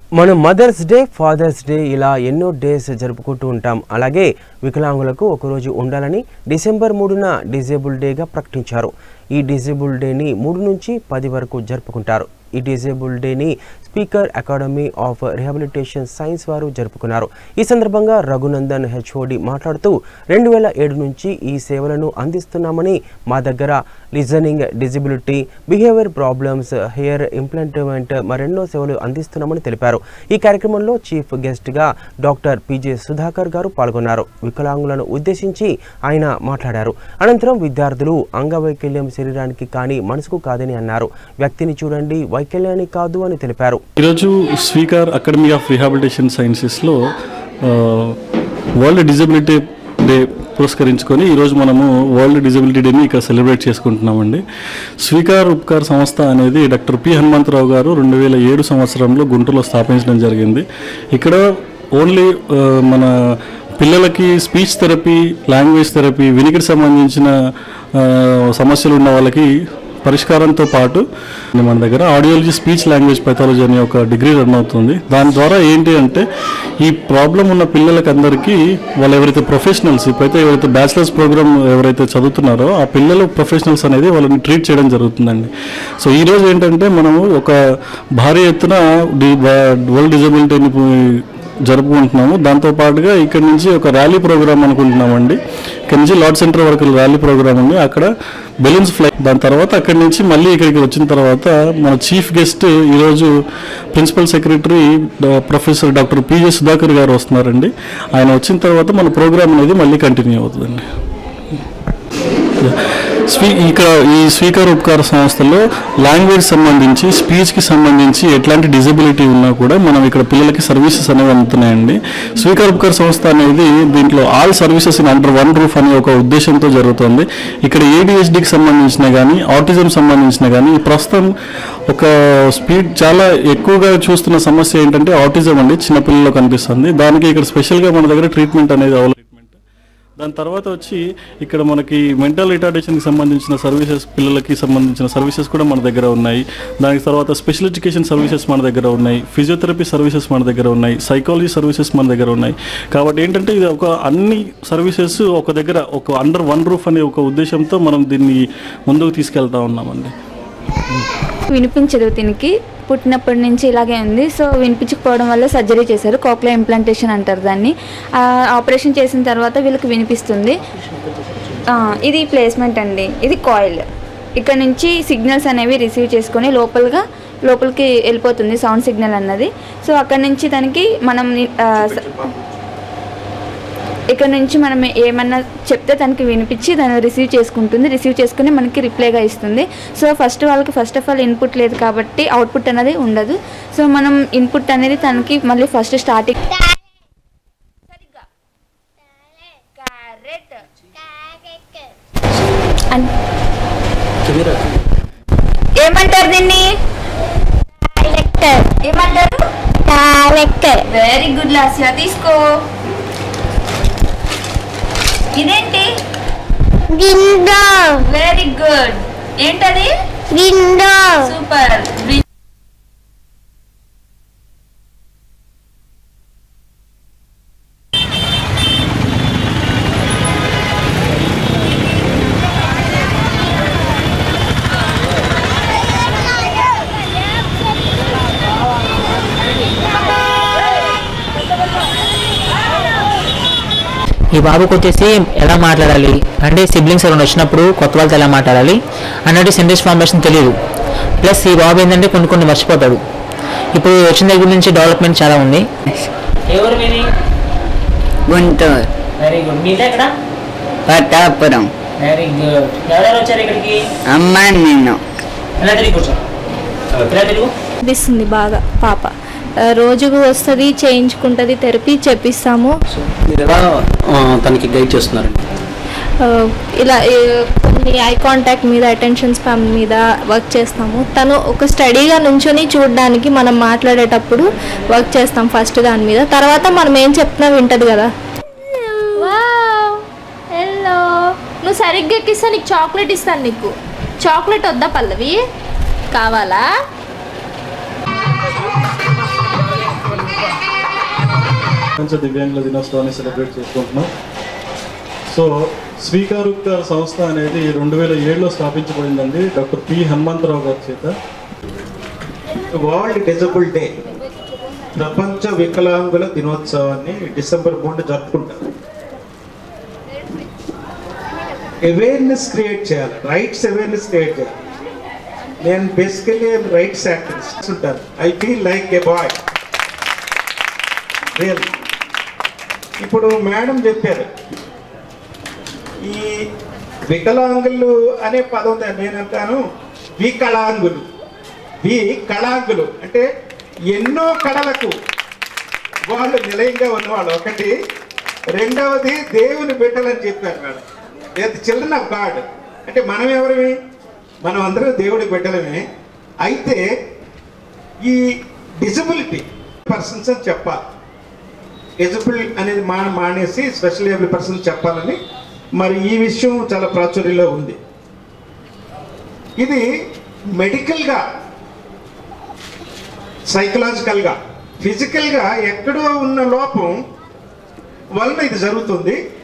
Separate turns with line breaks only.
మనం mothers day father's day ఇలా ఎన్నో డేస్ జరుపుకుంటూ ఉంటాం అలాగే వికలాంగులకు ఒకరోజు ఉండాలని డిసెంబర్ మూడున డిజేబుల్ డేగా ప్రకటించారు ఈ డిజేబుల్ డేని మూడు నుంచి పది వరకు జరుపుకుంటారు ఈ డిజేబుల్ డేని speaker academy of rehabilitation science వారు జరుపుకున్నారు ఈ సందర్భంగా రఘునందన్ హెచ్ఓడి మాట్లాడుతూ రెండు వేల ఏడు నుంచి ఈ సేవలను అందిస్తున్నామని మా దగ్గర listening disability behaviour problems hair implantment మరెన్నో సేవలు అందిస్తున్నామని తెలిపారు ఈ కార్యక్రమంలో చీఫ్ గెస్ట్గా డాక్టర్ పిజే సుధాకర్ గారు పాల్గొన్నారు వికలాంగులను ఉద్దేశించి ఆయన మాట్లాడారు అనంతరం విద్యార్థులు అంగవైకల్యం శరీరానికి కానీ మనసుకు కాదని అన్నారు వ్యక్తిని చూడండి వైకల్యాన్ని కాదు అని తెలిపారు
ఈరోజు స్పీకర్ అకాడమీ ఆఫ్ రిహాబిలిటేషన్ సైన్సెస్లో వరల్డ్ డిజబిలిటీ డే పురస్కరించుకొని ఈరోజు మనము వరల్డ్ డిజబిలిటీ డేని ఇక్కడ సెలబ్రేట్ చేసుకుంటున్నామండి స్వీకార్ ఉపకార్ సంస్థ అనేది డాక్టర్ పి హనుమంతరావు గారు రెండు వేల ఏడు సంవత్సరంలో గుంటూరులో స్థాపించడం జరిగింది ఇక్కడ ఓన్లీ ఆ, మన పిల్లలకి స్పీచ్ థెరపీ లాంగ్వేజ్ థెరపీ వినికిడి సంబంధించిన ఆ, సమస్యలు ఉన్న వాళ్ళకి పరిష్కారంతో పాటు మన దగ్గర ఆడియాలజీ స్పీచ్ లాంగ్వేజ్ పెథాలజీ అనే ఒక డిగ్రీ రన్ అవుతుంది దాని ద్వారా ఏంటి అంటే ఈ ప్రాబ్లం ఉన్న పిల్లలకి అందరికీ వాళ్ళు ఎవరైతే ప్రొఫెషనల్స్ ఇప్పుడైతే ఎవరైతే బ్యాచిలర్స్ ప్రోగ్రామ్ ఎవరైతే చదువుతున్నారో ఆ పిల్లలు ప్రొఫెషనల్స్ అనేది వాళ్ళని ట్రీట్ చేయడం జరుగుతుందండి సో ఈ రోజు ఏంటంటే మనము ఒక భారీ ఎత్తున డి వరల్డ్ డిజబిలిటీని జరుపుకుంటున్నాము దాంతో పాటుగా ఇక్కడ నుంచి ఒక ర్యాలీ ప్రోగ్రామ్ అనుకుంటున్నామండి ఇక్కడ నుంచి లార్డ్ సెంటర్ వరకు ర్యాలీ ప్రోగ్రామ్ ఉంది అక్కడ బెలూన్స్ ఫ్లై దాని తర్వాత అక్కడి నుంచి మళ్ళీ ఇక్కడికి వచ్చిన తర్వాత మన చీఫ్ గెస్ట్ ఈరోజు ప్రిన్సిపల్ సెక్రటరీ డా- professor doctor P J Sudhakar garu వస్తున్నారండి ఆయన వచ్చిన తర్వాత మన ప్రోగ్రామ్ అనేది మళ్ళీ కంటిన్యూ అవుతుందండి స్పీ ఇక్కడ ఈ స్పీకర్ ఉపకార సంస్థలో లాంగ్వేజ్ సంబంధించి స్పీచ్కి సంబంధించి ఎట్లాంటి డిజబిలిటీ ఉన్నా కూడా మనం ఇక్కడ పిల్లలకి సర్వీసెస్ అనేవి అందుతున్నాయండి స్పీకర్ ఉపకార సంస్థ అనేది దీంట్లో all services in under one roof అనే ఒక ఉద్దేశంతో జరుగుతుంది ఇక్కడ ఏడిహెచ్డికి సంబంధించిన కానీ ఆటిజం సంబంధించిన కానీ ప్రస్తుతం ఒక స్పీడ్ చాలా ఎక్కువగా చూస్తున్న సమస్య ఏంటంటే ఆటిజం అండి చిన్నపిల్లల్లో కనిపిస్తుంది దానికి ఇక్కడ స్పెషల్గా మన దగ్గర ట్రీట్మెంట్ అనేది అవైలబుల్ దాని తర్వాత వచ్చి ఇక్కడ మనకి మెంటల్ రిటార్డేషన్కి సంబంధించిన సర్వీసెస్ పిల్లలకి సంబంధించిన సర్వీసెస్ కూడా మన దగ్గర ఉన్నాయి దానికి తర్వాత స్పెషల్ ఎడ్యుకేషన్ సర్వీసెస్ మన దగ్గర ఉన్నాయి ఫిజియోథెరపీ సర్వీసెస్ మన దగ్గర ఉన్నాయి సైకాలజీ సర్వీసెస్ మన దగ్గర ఉన్నాయి కాబట్టి ఏంటంటే ఇది ఒక అన్ని సర్వీసెస్ ఒక దగ్గర ఒక అండర్ వన్ రూఫ్ అనే ఒక ఉద్దేశంతో మనం దీన్ని ముందుకు తీసుకెళ్తా ఉన్నామండి
వినిపించదు దీనికి పుట్టినప్పటి నుంచి ఇలాగే ఉంది సో వినిపించకపోవడం వల్ల సర్జరీ చేశారు కోక్లా ఇంప్లాంటేషన్ అంటారు దాన్ని ఆ, ఆపరేషన్ చేసిన తర్వాత వీళ్ళకి వినిపిస్తుంది ఆ, ఇది ప్లేస్మెంట్ అండి ఇది కాయిల్ ఇక్కడ నుంచి సిగ్నల్స్ అనేవి రిసీవ్ చేసుకొని లోపలగా లోపలికి వెళ్ళిపోతుంది సౌండ్ సిగ్నల్ అన్నది సో అక్కడ నుంచి దానికి మనం ఆ, స- ఇక్కడ నుంచి మనం ఏమన్నా చెప్తే తనకి వినిపించి దాన్ని రిసీవ్ చేసుకుంటుంది రిసీవ్ చేసుకుని మనకి రిప్లైగా ఇస్తుంది సో ఫస్ట్ వాళ్ళకి ఫస్ట్ ఆఫ్ ఆల్ ఇన్పుట్ లేదు కాబట్టి అవుట్పుట్ అనేది ఉండదు సో మనం ఇన్పుట్ అనేది తనకి మళ్ళీ ఫస్ట్ స్టార్టింగ్ ఏమంటారు దీన్ని ఏమంటారు వెరీ గుడ్ లాస్యా తీసుకో ఇదేంటి
విండో
వెరీ గుడ్ ఏంటది
విండో
సూపర్
ఈ బాబుకి వచ్చేసి ఎలా మాట్లాడాలి అంటే సిబ్లింగ్స్ ఎవరైనా వచ్చినప్పుడు కొత్త వాళ్ళతో ఎలా మాట్లాడాలి అన్నట్టు సెంటెన్స్ ఫార్మేషన్ తెలియదు ప్లస్ ఈ బాబు ఏంటంటే కొన్ని కొన్ని మర్చిపోతాడు ఇప్పుడు వచ్చిన దగ్గర నుంచి డెవలప్మెంట్ చాలా ఉంది ఎవరు మీది
గుంటూరు
వెరీ గుడ్ మీదే ఎక్కడ
పట్టాపురం
వెరీ గుడ్ ఎవరెవరు వచ్చారు ఇక్కడికి
అమ్మ నేను
ఎలా తిరిగి కూర్చో ఎలా తిరుగు
అనిపిస్తుంది బాగా పాప ఆ, రోజుకు వస్తుంది చేయించుకుంటుంది థెరపీ చెప్పిస్తాము
మీరు ఎలా ఆ, తనకి గైడ్ చేస్తున్నారండి
ఆ, ఇలా ఏ, కొన్ని ఐ కాంటాక్ట్ మీద అటెన్షన్ స్పామ్ మీద వర్క్ చేస్తాము తను ఒక స్టడీగా నుంచొని చూడడానికి మనం మాట్లాడేటప్పుడు వర్క్ చేస్తాం ఫస్ట్ దాని మీద తర్వాత మనం ఏం చెప్తున్నా వింటది కదా హలో నువ్వు సరిగ్గా ఎక్కిస్తా నీకు చాక్లెట్ ఇస్తాను నీకు చాక్లెట్ వద్దా పల్లవి కావాలా
ప్రపంచ దివ్యాంగుల దినోత్సవాన్ని సెలబ్రేట్ చేసుకుంటున్నాం సో స్వీకార్ ఉపకార్ సంస్థ అనేది రెండు వేల ఏడులో స్థాపించబడిందండి డాక్టర్ పి హనుమంతరావు గారి చేత
వరల్డ్ డిజబుల్ డే ప్రపంచ వికలాంగుల దినోత్సవాన్ని డిసెంబర్ మూడు జరుపుకుంటారు అవేర్నెస్ క్రియేట్ చేయాలి రైట్స్ అవేర్నెస్ క్రియేట్ చేయాలి నేను బేసికలీ రైట్స్ యాక్టివిస్ట్ ఉంటాను I feel like a boy real ఇప్పుడు మేడం చెప్పారు ఈ వికలాంగులు అనే పదం ఉంది. నేను అంటాను వికలాంగులు వి కళాంగులు అంటే ఎన్నో కళలకు వాళ్ళు నిలయంగా ఉన్నవాళ్ళు ఒకటి రెండవది దేవుని బిడ్డలని చెప్పారు మేడం లేదా చిల్డ్రన్ ఆఫ్ గాడ్ అంటే మనం ఎవరివి మనం అందరం దేవుడి బిడ్డలమే అయితే ఈ డిజబిలిటీ పర్సన్స్ అని చెప్పాలి డిజబుల్ అనేది మా మానేసి స్పెషల్ ఏబుల్ పర్సన్ చెప్పాలని మరి ఈ విషయం చాలా ప్రాచుర్యంలో ఉంది ఇది మెడికల్గా సైకలాజికల్గా ఫిజికల్గా ఎక్కడో ఉన్న లోపం వలన ఇది జరుగుతుంది